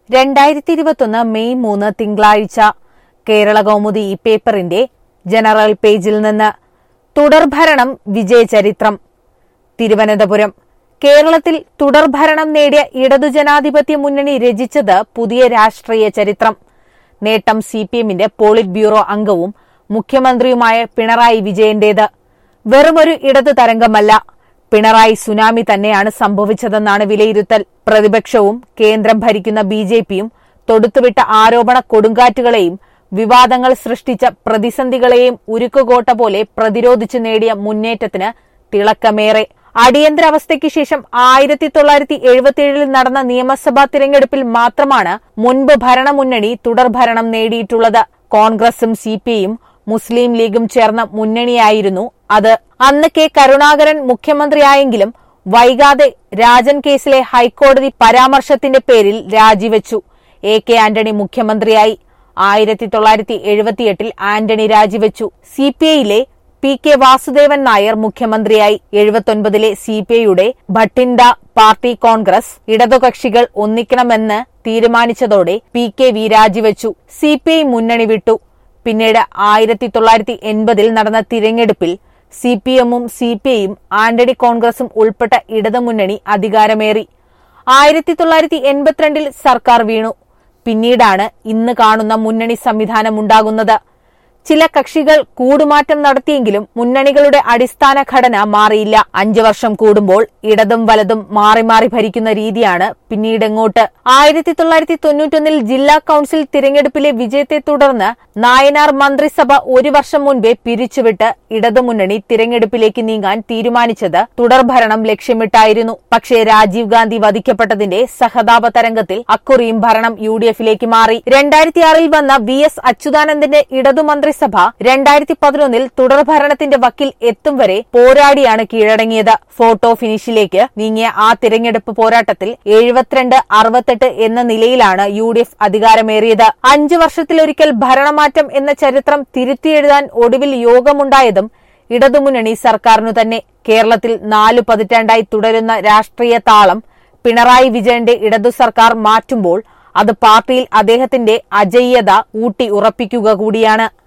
രണ്ടായിരത്തി ഇരുപത്തൊന്ന് മെയ് മൂന്ന് തിങ്കളാഴ്ച കേരള കൗമുദി ഈ പേപ്പറിന്റെ ജനറൽ പേജിൽ നിന്ന് തുടർഭരണം വിജയചരിത്രം തിരുവനന്തപുരം കേരളത്തിൽ തുടർഭരണം നേടിയ ഇടതുജനാധിപത്യ മുന്നണി രചിച്ചത് പുതിയ രാഷ്ട്രീയ ചരിത്രം നേട്ടം സി പി എമ്മിന്റെ പോളിറ്റ് ബ്യൂറോ അംഗവും മുഖ്യമന്ത്രിയുമായ പിണറായി വിജയന്റേത് വെറുമൊരു ഇടതു തരംഗമല്ല പിണറായി സുനാമി തന്നെയാണ് സംഭവിച്ചതെന്നാണ് വിലയിരുത്തൽ പ്രതിപക്ഷവും കേന്ദ്രം ഭരിക്കുന്ന ബി ജെ പിയും തൊടുത്തുവിട്ട ആരോപണ കൊടുങ്കാറ്റുകളെയും വിവാദങ്ങൾ സൃഷ്ടിച്ച പ്രതിസന്ധികളെയും ഉരുക്കുകോട്ട പോലെ പ്രതിരോധിച്ചു നേടിയ മുന്നേറ്റത്തിന് തിളക്കമേറെ അടിയന്തരാവസ്ഥയ്ക്ക് ശേഷം ആയിരത്തി തൊള്ളായിരത്തി എഴുപത്തിയേഴിൽ നടന്ന നിയമസഭാ തിരഞ്ഞെടുപ്പിൽ മാത്രമാണ് മുൻപ് ഭരണമുന്നണി തുടർഭരണം നേടിയിട്ടുള്ളത് കോൺഗ്രസും സി പി ഐയും മുസ്ലിം ലീഗും ചേർന്ന മുന്നണിയായിരുന്നു അത് അന്ന് കെ കരുണാകരൻ മുഖ്യമന്ത്രിയായെങ്കിലും വൈകാതെ രാജൻ കേസിലെ ഹൈക്കോടതി പരാമർശത്തിന്റെ പേരിൽ രാജിവെച്ചു എ കെ ആന്റണി മുഖ്യമന്ത്രിയായി ആയിരത്തി തൊള്ളായിരത്തി എഴുപത്തിയെട്ടിൽ ആന്റണി രാജിവെച്ചു സി പി ഐയിലെ പി കെ വാസുദേവൻ നായർ മുഖ്യമന്ത്രിയായി എഴുപത്തൊൻപതിലെ സി പി ഐയുടെ ഭട്ടിൻഡ പാർട്ടി കോൺഗ്രസ് ഇടതുകക്ഷികൾ ഒന്നിക്കണമെന്ന് തീരുമാനിച്ചതോടെ പി കെ വി രാജിവെച്ചു സി പി ഐ മുന്നണി വിട്ടു പിന്നീട് ആയിരത്തി തൊള്ളായിരത്തി എൺപതിൽ നടന്ന തിരഞ്ഞെടുപ്പിൽ സി പി എമ്മും സി പി ഐയും ആന്റണി കോൺഗ്രസും ഉൾപ്പെട്ട ഇടതുമുന്നണി അധികാരമേറി ആയിരത്തി തൊള്ളായിരത്തി എൺപത്തിരണ്ടിൽ സർക്കാർ വീണു പിന്നീടാണ് ഇന്ന് കാണുന്ന മുന്നണി സംവിധാനമുണ്ടാകുന്നത് ചില കക്ഷികൾ കൂടുമാറ്റം നടത്തിയെങ്കിലും മുന്നണികളുടെ അടിസ്ഥാന ഘടന മാറിയില്ല അഞ്ചു വർഷം കൂടുമ്പോൾ ഇടതും വലതും മാറി മാറി ഭരിക്കുന്ന രീതിയാണ് പിന്നീടെങ്ങോട്ട് ആയിരത്തി തൊള്ളായിരത്തി തൊണ്ണൂറ്റൊന്നിൽ ജില്ലാ കൌൺസിൽ തിരഞ്ഞെടുപ്പിലെ വിജയത്തെ തുടർന്ന് നായനാർ മന്ത്രിസഭ ഒരു വർഷം മുൻപേ പിരിച്ചുവിട്ട് ഇടതുമുന്നണി തിരഞ്ഞെടുപ്പിലേക്ക് നീങ്ങാൻ തീരുമാനിച്ചത് തുടർഭരണം ലക്ഷ്യമിട്ടായിരുന്നു പക്ഷേ രാജീവ് ഗാന്ധി വധിക്കപ്പെട്ടതിന്റെ സഹതാപ തരംഗത്തിൽ അക്കുറിയും ഭരണം യു ഡി എഫിലേക്ക് മാറി രണ്ടായിരത്തിയാറിൽ വന്ന വി എസ് അച്യുതാനന്ദന്റെ ഇടതുമന്ത്രി മന്ത്രിസഭ രണ്ടായിരത്തി പതിനൊന്നിൽ തുടർഭരണത്തിന്റെ വക്കിൽ എത്തും വരെ പോരാടിയാണ് കീഴടങ്ങിയത് ഫോട്ടോ ഫിനിഷിലേക്ക് നീങ്ങിയ ആ തിരഞ്ഞെടുപ്പ് പോരാട്ടത്തിൽ എഴുപത്തിരണ്ട് അറുപത്തെട്ട് എന്ന നിലയിലാണ് യു ഡി എഫ് അധികാരമേറിയത് അഞ്ചു വർഷത്തിലൊരിക്കൽ ഭരണമാറ്റം എന്ന ചരിത്രം തിരുത്തിയെഴുതാൻ ഒടുവിൽ യോഗമുണ്ടായതും ഇടതുമുന്നണി സർക്കാരിനു തന്നെ കേരളത്തിൽ നാലു പതിറ്റാണ്ടായി തുടരുന്ന രാഷ്ട്രീയ താളം പിണറായി വിജയന്റെ ഇടതു സർക്കാർ മാറ്റുമ്പോൾ അത് പാർട്ടിയിൽ അദ്ദേഹത്തിന്റെ അജയ്യത ഊട്ടി ഉറപ്പിക്കുക കൂടിയാണ്